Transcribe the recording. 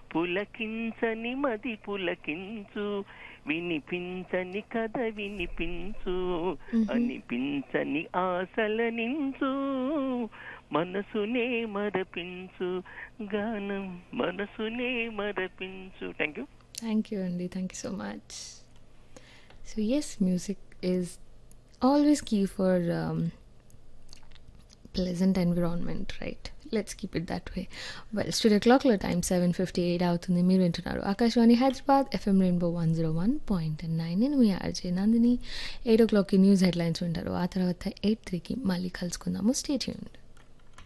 పులకించని మది పులకించు వినిపించని కథ వినిపించు అనిపించని ఆశల నించు మనసునే మరపించు గానం మనసునే మరపించు థ్యాంక్ యూ థ్యాంక్ యూ అండి thank you so much so yes music is always key for pleasant environment right let's keep it that way well studio క్లాక్లో టైం సెవెన్ ఫిఫ్టీ ఎయిట్ అవుతుంది మీరు వింటున్నారు Akashvani Hyderabad FM rainbow one zero one point nine నేను మీ RJ Nandini eight o క్లాక్కి news headlines వింటారు ఆ తర్వాత ఎయిట్ త్రీకి మళ్ళీ కలుసుకుందాము స్టే చేయండి